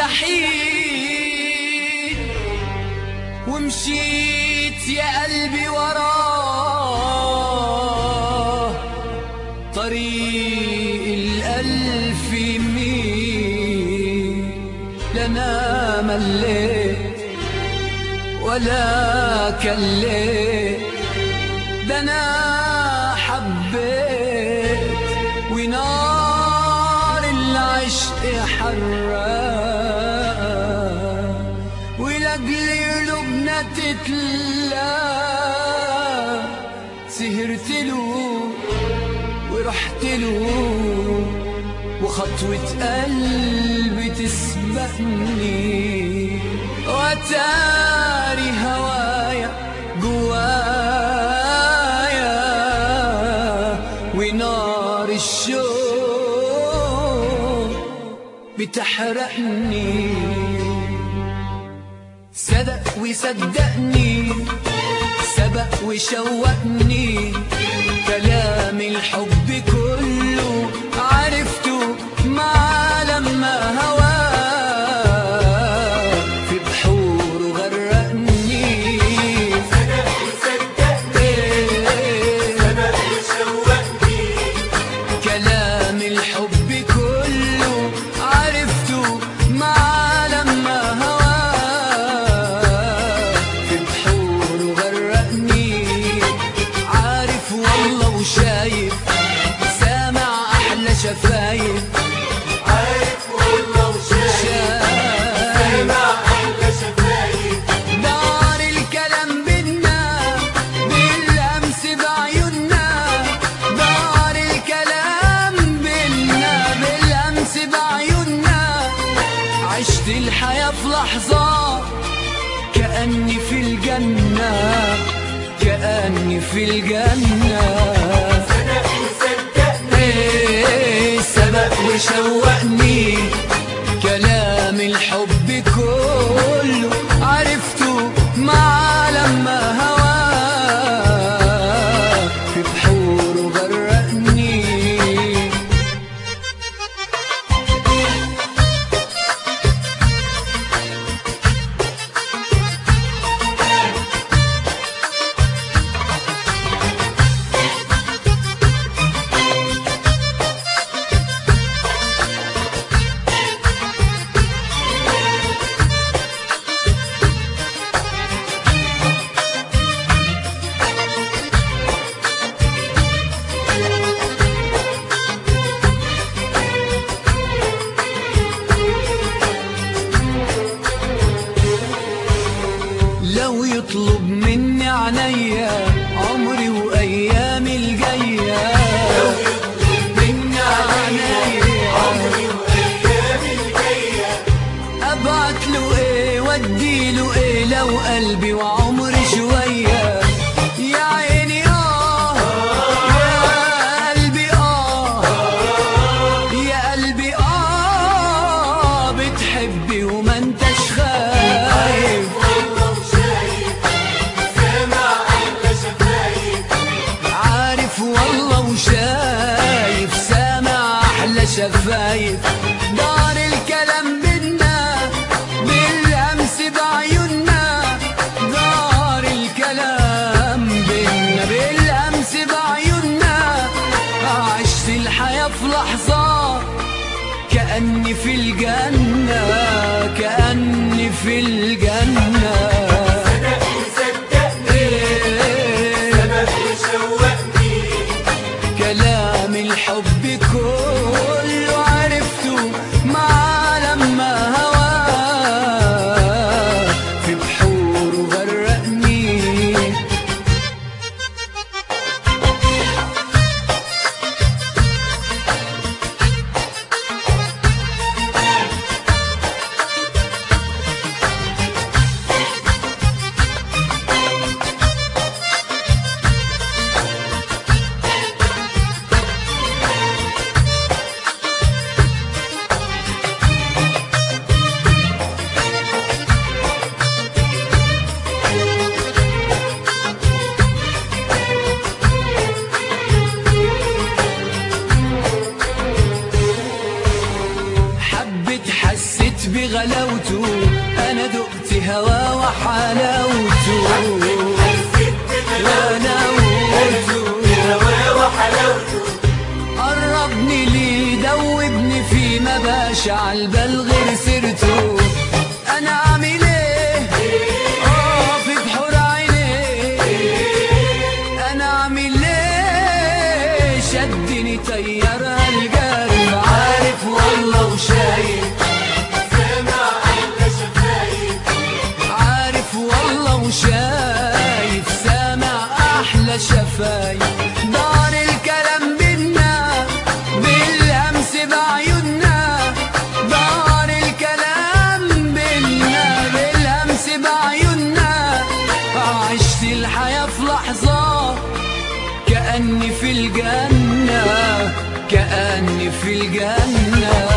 الجحيم ومشيت يا قلبي وراه طريق الألف ميل لنا مليت ولا كليت ده أنا حبيت ونار العشق حراق ولأجل قلوبنا تتلا سهرت له ورحت له وخطوة قلبي تسبقني وتاري هوايا جوايا ونار الشوق بتحرقني صدق وصدقني سبق وشوقني كلام الحب كله عرفته مع لما هواه في بحور غرقني كلام الحب كله عرفته مع لما هواه في بحور غرقني عارف والله وشايف سامع احلى شفايف عارف والله وشايف سامع أحلى شفايف دار الكلام بينا بالامس بعيوننا دار الكلام بينا بالامس بعيوننا عشت الحياة في لحظة كأني في الجنة كأني في الجنة أنا وصدقني إيه سبق وشوقني كلام الحب كله عرفته مع لما هواه في بحور غرقني لو يطلب مني عينيا عمري وايامي الجايه لو يطلب مني عينيا عمري وأيامي الجاية ابعت له ايه وادي له ايه لو قلبي وعمري شويه يا عيني اه يا قلبي اه يا قلبي اه بتحبي وما انتش خايف والله وشايف سامع أحلى شفايف عارف والله وشايف سامع احلى شفايف دار الكلام بينا بالامس بعيوننا دار وحلاوته حسيت غلاوته بهواه وحلاوته قربني ليه دوبني فيه ما باش عالبال غير سيرته انا اعمل ايه اه في بحور عينيه انا اعمل ايه شدني طيارة القلب عارف والله وشايف سامع أحلى شفايف عارف والله وشايف سامع احلى شفايف دار الكلام بينا بالهمس بعيوننا دار الكلام بينا بالهمس بعيوننا عشت الحياة في لحظة كأني في الجنة كأني في الجنة